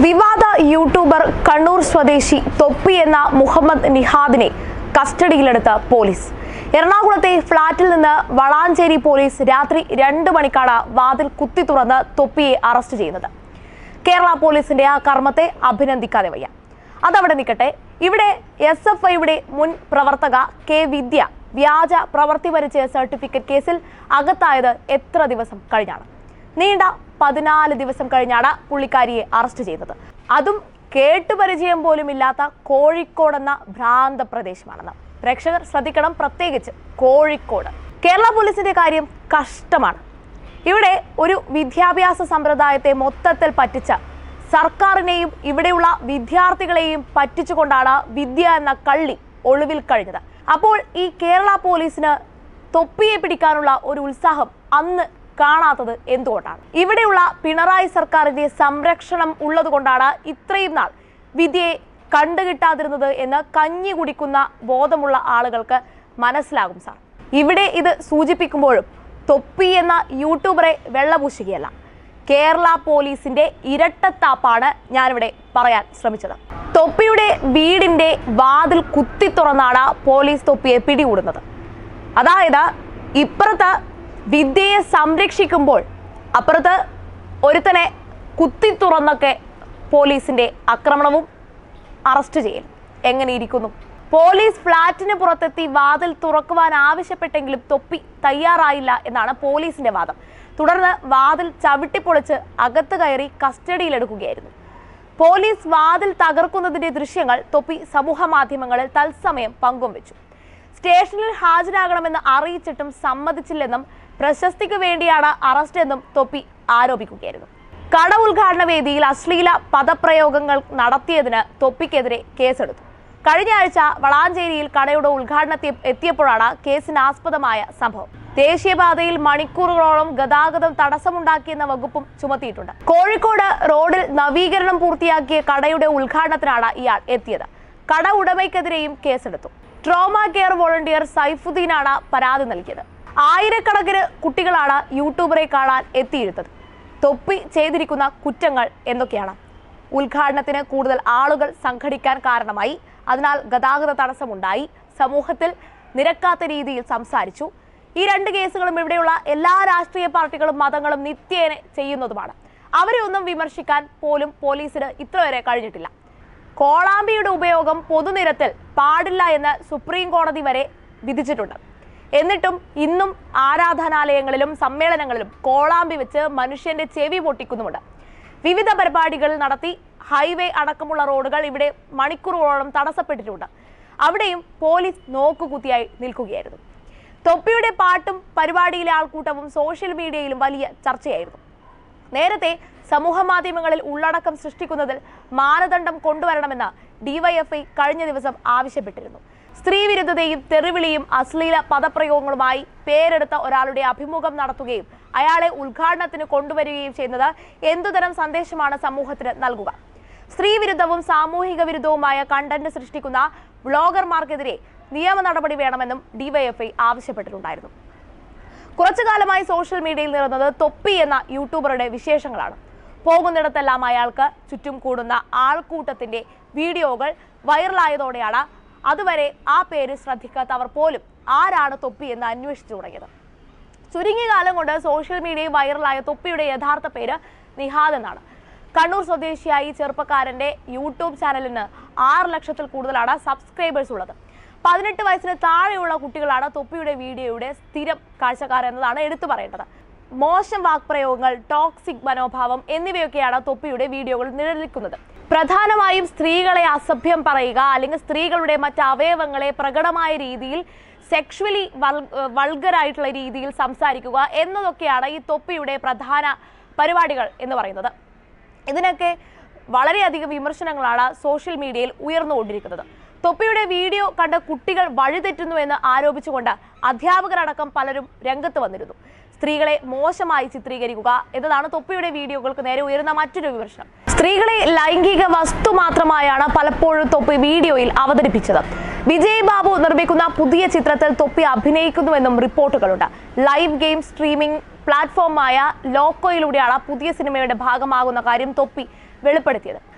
വിവാദ യൂട്യൂബർ കണ്ണൂർ സ്വദേശി തൊപ്പി എന്ന മുഹമ്മദ് നിഹാദിനെ കസ്റ്റഡിയിലെടുത്ത പോലീസ് എറണാകുളത്തെ ഫ്ളാറ്റിൽ നിന്ന് വളാഞ്ചേരി പോലീസ് രാത്രി രണ്ട് മണിക്കാണ് വാതിൽ കുത്തി തുറന്ന് തൊപ്പിയെ അറസ്റ്റ് ചെയ്യുന്നത് കേരള പോലീസിന്റെ ആ കർമ്മത്തെ അഭിനന്ദിക്കാതെ വയ്യ അതവിടെ നിൽക്കട്ടെ ഇവിടെ എസ് എഫ് ഐയുടെ മുൻ പ്രവർത്തക കെ വിദ്യ വ്യാജ പ്രവൃത്തി പരിചയ സർട്ടിഫിക്കറ്റ് കേസിൽ അകത്തായത് എത്ര ദിവസം കഴിഞ്ഞാണ് നീണ്ട പതിനാല് ദിവസം കഴിഞ്ഞാണ് പുള്ളിക്കാരിയെ അറസ്റ്റ് ചെയ്തത് അതും കേട്ടുപരിചയം പോലും ഇല്ലാത്ത കോഴിക്കോട് എന്ന ഭ്രാന്ത പ്രദേശമാണെന്ന് പ്രേക്ഷകർ ശ്രദ്ധിക്കണം പ്രത്യേകിച്ച് കോഴിക്കോട് കേരള പോലീസിന്റെ കാര്യം കഷ്ടമാണ് ഇവിടെ ഒരു വിദ്യാഭ്യാസ സമ്പ്രദായത്തെ മൊത്തത്തിൽ പറ്റിച്ച സർക്കാരിനെയും ഇവിടെയുള്ള വിദ്യാർത്ഥികളെയും പറ്റിച്ചുകൊണ്ടാണ് വിദ്യ എന്ന കള്ളി ഒളിവിൽ കഴിഞ്ഞത് അപ്പോൾ ഈ കേരള പോലീസിന് തൊപ്പിയെ പിടിക്കാനുള്ള ഒരു ഉത്സാഹം അന്ന് കാണാത്തത് എന്തുകൊണ്ടാണ് ഇവിടെയുള്ള പിണറായി സർക്കാരിന്റെ സംരക്ഷണം ഉള്ളതുകൊണ്ടാണ് ഇത്രയും നാൾ വിദ്യയെ കണ്ടുകിട്ടാതിരുന്നത് എന്ന് കഞ്ഞി കുടിക്കുന്ന ബോധമുള്ള ആളുകൾക്ക് മനസ്സിലാകും സാർ ഇവിടെ ഇത് സൂചിപ്പിക്കുമ്പോഴും തൊപ്പി എന്ന യൂട്യൂബറെ വെള്ളപൂശുകയല്ല കേരള പോലീസിന്റെ ഇരട്ടത്താപ്പാണ് ഞാനിവിടെ പറയാൻ ശ്രമിച്ചത് തൊപ്പിയുടെ വീടിന്റെ വാതിൽ കുത്തി തുറന്നാണ് പോലീസ് തൊപ്പിയെ പിടികൂടുന്നത് അതായത് ഇപ്പുറത്ത് വിദ്യയെ സംരക്ഷിക്കുമ്പോൾ അപ്പുറത്ത് ഒരുത്തനെ കുത്തി തുറന്നൊക്കെ പോലീസിന്റെ ആക്രമണവും അറസ്റ്റ് ചെയ്യലും എങ്ങനെ ഇരിക്കുന്നു പോലീസ് ഫ്ളാറ്റിന് പുറത്തെത്തി വാതിൽ തുറക്കുവാൻ ആവശ്യപ്പെട്ടെങ്കിലും തൊപ്പി തയ്യാറായില്ല എന്നാണ് പോലീസിന്റെ വാദം തുടർന്ന് വാതിൽ ചവിട്ടിപ്പൊളിച്ച് അകത്ത് കയറി കസ്റ്റഡിയിലെടുക്കുകയായിരുന്നു പോലീസ് വാതിൽ തകർക്കുന്നതിന്റെ ദൃശ്യങ്ങൾ തൊപ്പി സമൂഹ മാധ്യമങ്ങളിൽ തത്സമയം പങ്കുവച്ചു സ്റ്റേഷനിൽ ഹാജരാകണമെന്ന് അറിയിച്ചിട്ടും സമ്മതിച്ചില്ലെന്നും പ്രശസ്തിക്ക് വേണ്ടിയാണ് അറസ്റ്റ് എന്നും തൊപ്പി ആരോപിക്കുകയായിരുന്നു കട ഉദ്ഘാടന വേദിയിൽ അശ്ലീല പദപ്രയോഗങ്ങൾ നടത്തിയതിന് തൊപ്പിക്കെതിരെ കേസെടുത്തു കഴിഞ്ഞ ആഴ്ച വളാഞ്ചേരിയിൽ കടയുടെ ഉദ്ഘാടനത്തിൽ എത്തിയപ്പോഴാണ് കേസിന് ആസ്പദമായ സംഭവം ദേശീയപാതയിൽ മണിക്കൂറുകളോളം ഗതാഗതം തടസ്സമുണ്ടാക്കിയെന്ന വകുപ്പും ചുമത്തിയിട്ടുണ്ട് കോഴിക്കോട് റോഡിൽ നവീകരണം പൂർത്തിയാക്കിയ കടയുടെ ഉദ്ഘാടനത്തിനാണ് ഇയാൾ എത്തിയത് കട ഉടമയ്ക്കെതിരെയും കേസെടുത്തു ട്രോമ കെയർ വോളണ്ടിയർ സൈഫുദ്ദീനാണ് പരാതി നൽകിയത് ആയിരക്കണക്കിന് കുട്ടികളാണ് യൂട്യൂബറെ കാണാൻ എത്തിയിരുന്നത് തൊപ്പി ചെയ്തിരിക്കുന്ന കുറ്റങ്ങൾ എന്തൊക്കെയാണ് ഉദ്ഘാടനത്തിന് കൂടുതൽ ആളുകൾ സംഘടിക്കാൻ കാരണമായി അതിനാൽ ഗതാഗത തടസ്സമുണ്ടായി സമൂഹത്തിൽ നിരക്കാത്ത രീതിയിൽ സംസാരിച്ചു ഈ രണ്ട് കേസുകളും ഇവിടെയുള്ള എല്ലാ രാഷ്ട്രീയ പാർട്ടികളും മതങ്ങളും നിത്യേന ചെയ്യുന്നതുമാണ് അവരെ ഒന്നും വിമർശിക്കാൻ പോലും പോലീസിന് ഇത്രവരെ കഴിഞ്ഞിട്ടില്ല കോളാമ്പിയുടെ ഉപയോഗം പൊതുനിരത്തിൽ പാടില്ല എന്ന് സുപ്രീം കോടതി വരെ വിധിച്ചിട്ടുണ്ട് എന്നിട്ടും ഇന്നും ആരാധനാലയങ്ങളിലും സമ്മേളനങ്ങളിലും കോളാമ്പി വെച്ച് മനുഷ്യന്റെ ചെവി പൊട്ടിക്കുന്നുമുണ്ട് വിവിധ പരിപാടികൾ നടത്തി ഹൈവേ അടക്കമുള്ള റോഡുകൾ ഇവിടെ മണിക്കൂറുകളോളം തടസ്സപ്പെട്ടിട്ടുണ്ട് അവിടെയും പോലീസ് നോക്കുകുത്തിയായി നിൽക്കുകയായിരുന്നു തൊപ്പിയുടെ പാട്ടും പരിപാടിയിലെ ആൾക്കൂട്ടവും സോഷ്യൽ മീഡിയയിലും വലിയ ചർച്ചയായിരുന്നു നേരത്തെ സമൂഹ മാധ്യമങ്ങളിൽ ഉള്ളടക്കം സൃഷ്ടിക്കുന്നതിൽ മാനദണ്ഡം കൊണ്ടുവരണമെന്ന് ഡിവൈഎഫ്ഐ കഴിഞ്ഞ ദിവസം ആവശ്യപ്പെട്ടിരുന്നു സ്ത്രീവിരുദ്ധതയും തെറിവിളിയും അശ്ലീല പദപ്രയോഗങ്ങളുമായി പേരെടുത്ത ഒരാളുടെ അഭിമുഖം നടത്തുകയും അയാളെ ഉദ്ഘാടനത്തിന് കൊണ്ടുവരികയും ചെയ്യുന്നത് എന്തുതരം സന്ദേശമാണ് സമൂഹത്തിന് നൽകുക സ്ത്രീവിരുദ്ധവും സാമൂഹിക വിരുദ്ധവുമായ കണ്ടന്റ് സൃഷ്ടിക്കുന്ന ബ്ലോഗർമാർക്കെതിരെ നിയമ നടപടി വേണമെന്നും ഡിവൈഎഫ്ഐ ആവശ്യപ്പെട്ടിട്ടുണ്ടായിരുന്നു കുറച്ചു കാലമായി സോഷ്യൽ മീഡിയയിൽ നിറഞ്ഞത് തൊപ്പി എന്ന യൂട്യൂബറുടെ വിശേഷങ്ങളാണ് പോകുന്നിടത്തെല്ലാം അയാൾക്ക് ചുറ്റും കൂടുന്ന ആൾക്കൂട്ടത്തിന്റെ വീഡിയോകൾ വൈറലായതോടെയാണ് അതുവരെ ആ പേര് ശ്രദ്ധിക്കാത്തവർ പോലും ആരാണ് തൊപ്പി എന്ന് അന്വേഷിച്ചു തുടങ്ങിയത് ചുരുങ്ങിയ കാലം കൊണ്ട് സോഷ്യൽ മീഡിയയിൽ വൈറലായ തൊപ്പിയുടെ യഥാർത്ഥ പേര് നിഹാദ് എന്നാണ് കണ്ണൂർ സ്വദേശിയായി ചെറുപ്പക്കാരന്റെ യൂട്യൂബ് ചാനലിന് ആറ് ലക്ഷത്തിൽ കൂടുതലാണ് സബ്സ്ക്രൈബേഴ്സ് ഉള്ളത് പതിനെട്ട് വയസ്സിന് താഴെയുള്ള കുട്ടികളാണ് തൊപ്പിയുടെ വീഡിയോയുടെ സ്ഥിരം കാഴ്ചക്കാർ എന്നതാണ് എടുത്തു പറയേണ്ടത് മോശം വാക്പ്രയോഗങ്ങൾ ടോക്സിക് മനോഭാവം എന്നിവയൊക്കെയാണ് തൊപ്പിയുടെ വീഡിയോകൾ നിഴലിക്കുന്നത് പ്രധാനമായും സ്ത്രീകളെ അസഭ്യം പറയുക അല്ലെങ്കിൽ സ്ത്രീകളുടെ മറ്റ് അവയവങ്ങളെ പ്രകടമായ രീതിയിൽ സെക്ഷുവലി വൾഗറായിട്ടുള്ള രീതിയിൽ സംസാരിക്കുക എന്നതൊക്കെയാണ് ഈ തൊപ്പിയുടെ പ്രധാന പരിപാടികൾ എന്ന് പറയുന്നത് ഇതിനൊക്കെ വളരെയധികം വിമർശനങ്ങളാണ് സോഷ്യൽ മീഡിയയിൽ ഉയർന്നുകൊണ്ടിരിക്കുന്നത് തൊപ്പിയുടെ വീഡിയോ കണ്ട് കുട്ടികൾ വഴിതെറ്റുന്നു എന്ന് ആരോപിച്ചുകൊണ്ട് അധ്യാപകരടക്കം പലരും രംഗത്ത് വന്നിരുന്നു സ്ത്രീകളെ മോശമായി ചിത്രീകരിക്കുക എന്നതാണ് തൊപ്പിയുടെ വീഡിയോകൾക്ക് നേരെ ഉയരുന്ന മറ്റൊരു വിമർശനം സ്ത്രീകളെ ലൈംഗിക വസ്തു മാത്രമായാണ് പലപ്പോഴും തൊപ്പി വീഡിയോയിൽ അവതരിപ്പിച്ചത് വിജയ് ബാബു നിർമ്മിക്കുന്ന പുതിയ ചിത്രത്തിൽ തൊപ്പി അഭിനയിക്കുന്നുവെന്നും റിപ്പോർട്ടുകളുണ്ട് ലൈവ് ഗെയിം സ്ട്രീമിംഗ് പ്ലാറ്റ്ഫോമായ ലോക്കോയിലൂടെയാണ് പുതിയ സിനിമയുടെ ഭാഗമാകുന്ന കാര്യം തൊപ്പി വെളിപ്പെടുത്തിയത്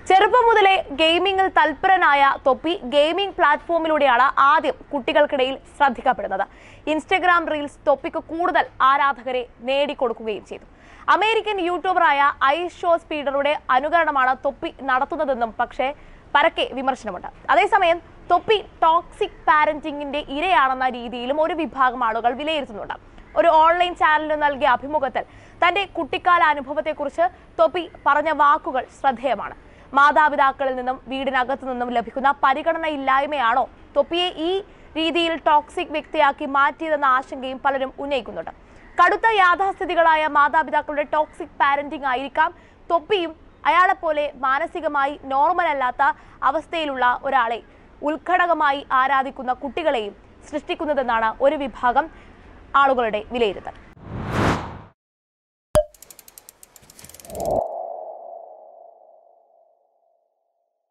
ചെറുപ്പം മുതലേ ഗെയിമിംഗിൽ തൽപരനായ തൊപ്പി ഗെയിമിംഗ് പ്ലാറ്റ്ഫോമിലൂടെയാണ് ആദ്യം കുട്ടികൾക്കിടയിൽ ശ്രദ്ധിക്കപ്പെടുന്നത് ഇൻസ്റ്റഗ്രാം റീൽസ് തൊപ്പിക്ക് കൂടുതൽ ആരാധകരെ നേടിക്കൊടുക്കുകയും ചെയ്തു അമേരിക്കൻ യൂട്യൂബറായ ഐ ഷോ സ്പീഡറുടെ അനുകരണമാണ് തൊപ്പി നടത്തുന്നതെന്നും പക്ഷേ പരക്കെ വിമർശനമുണ്ട് അതേസമയം തൊപ്പി ടോക്സിക് പാരന്റിംഗിന്റെ ഇരയാണെന്ന രീതിയിലും ഒരു വിഭാഗം ആളുകൾ വിലയിരുത്തുന്നുണ്ട് ഒരു ഓൺലൈൻ ചാനലിന് നൽകിയ അഭിമുഖത്തിൽ തന്റെ കുട്ടിക്കാല അനുഭവത്തെക്കുറിച്ച് തൊപ്പി പറഞ്ഞ വാക്കുകൾ ശ്രദ്ധേയമാണ് മാതാപിതാക്കളിൽ നിന്നും വീടിനകത്തു നിന്നും ലഭിക്കുന്ന പരിഗണന ഇല്ലായ്മയാണോ തൊപ്പിയെ ഈ രീതിയിൽ ടോക്സിക് വ്യക്തിയാക്കി മാറ്റിയതെന്ന ആശങ്കയും പലരും ഉന്നയിക്കുന്നുണ്ട് കടുത്ത യാഥാസ്ഥിതികളായ മാതാപിതാക്കളുടെ ടോക്സിക് പാരന്റിംഗ് ആയിരിക്കാം തൊപ്പിയും അയാളെപ്പോലെ മാനസികമായി നോർമൽ അല്ലാത്ത അവസ്ഥയിലുള്ള ഒരാളെ ഉത്ഘടകമായി ആരാധിക്കുന്ന കുട്ടികളെയും സൃഷ്ടിക്കുന്നതെന്നാണ് ഒരു വിഭാഗം ആളുകളുടെ വിലയിരുത്തൽ